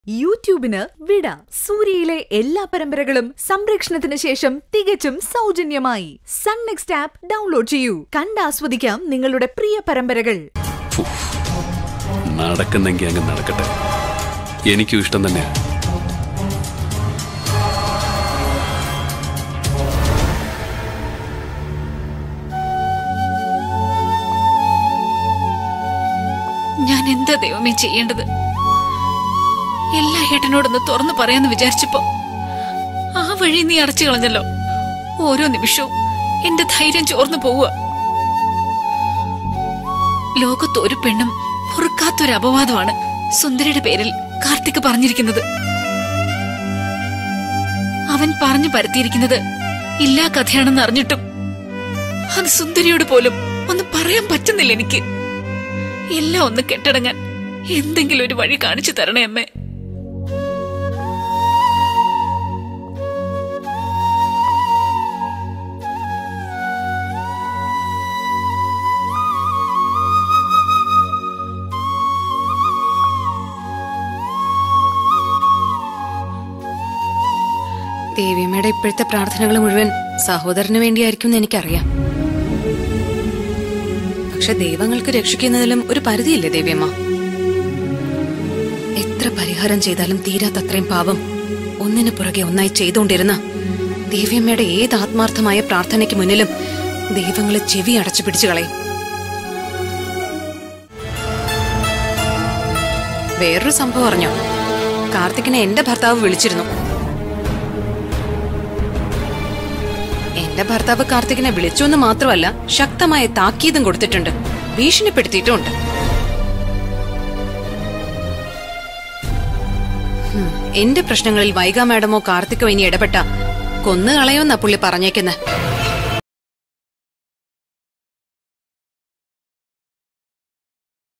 യൂട്യൂബിന് വിട സൂര്യയിലെ എല്ലാ പരമ്പരകളും സംരക്ഷണത്തിന് ശേഷം തികച്ചും സൗജന്യമായി സൺ നെക്സ്റ്റ് ആപ്പ് ഡൗൺലോഡ് ചെയ്യൂ കണ്ടാസ്വദിക്കാം നിങ്ങളുടെ പ്രിയ പരമ്പരകൾ ഫു. നടക്കുന്നെങ്കി അങ്ങ് നടക്കട്ടെ എനിക്കും ഇഷ്ടം തന്നെയാ ഞാൻ എന്താ ദൈവമേ ചെയ്യേണ്ടത് എല്ലാ ഏട്ടനോടൊന്ന് തുറന്നു പറയാന്ന് വിചാരിച്ചപ്പോ ആ വഴി നീ അടച്ചു കളഞ്ഞല്ലോ ഓരോ നിമിഷവും എന്റെ ധൈര്യം ചോർന്നു പോവുക ലോകത്ത് ഒരു പെണ്ണും പൊറുക്കാത്തൊരു അപവാദമാണ് സുന്ദരിയുടെ പേരിൽ കാർത്തിക് പറഞ്ഞിരിക്കുന്നത് അവൻ പറഞ്ഞു പരത്തിയിരിക്കുന്നത് ഇല്ലാ കഥയാണെന്ന് അറിഞ്ഞിട്ടും അത് സുന്ദരിയോട് പോലും ഒന്ന് പറയാൻ പറ്റുന്നില്ല എനിക്ക് എല്ലാം ഒന്ന് കെട്ടടങ്ങാൻ എന്തെങ്കിലും ഒരു വഴി കാണിച്ചു തരണേ അമ്മേ ദേവിയമ്മയുടെ ഇപ്പോഴത്തെ പ്രാർത്ഥനകൾ മുഴുവൻ സഹോദരന് വേണ്ടിയായിരിക്കും എന്ന് എനിക്കറിയാം പക്ഷെ ദൈവങ്ങൾക്ക് രക്ഷിക്കുന്നതിലും ഒരു പരിധിയില്ലേ ദേവിയമ്മ എത്ര പരിഹാരം ചെയ്താലും തീരാത്തത്രയും പാപം ഒന്നിനു പുറകെ ഒന്നായി ചെയ്തുകൊണ്ടിരുന്ന ദേവിയമ്മയുടെ ഏത് ആത്മാർത്ഥമായ പ്രാർത്ഥനയ്ക്ക് മുന്നിലും ദൈവങ്ങളെ ചെവി അടച്ചു പിടിച്ചു കളയും വേറൊരു സംഭവം അറിഞ്ഞോ കാർത്തിക്കിനെ എന്റെ ഭർത്താവ് വിളിച്ചിരുന്നു എന്റെ ഭർത്താവ് കാർത്തികിനെ വിളിച്ചു എന്ന് മാത്രമല്ല ശക്തമായ താക്കീതും കൊടുത്തിട്ടുണ്ട് ഭീഷണിപ്പെടുത്തിയിട്ടുമുണ്ട് ഹും, എന്റെ പ്രശ്നങ്ങളിൽ വൈഗ മാഡമോ കാർത്തിക്കോ ഇനി ഇടപെട്ട കൊന്നുകളയോന്നാ പുള്ളി പറഞ്ഞേക്കുന്നെ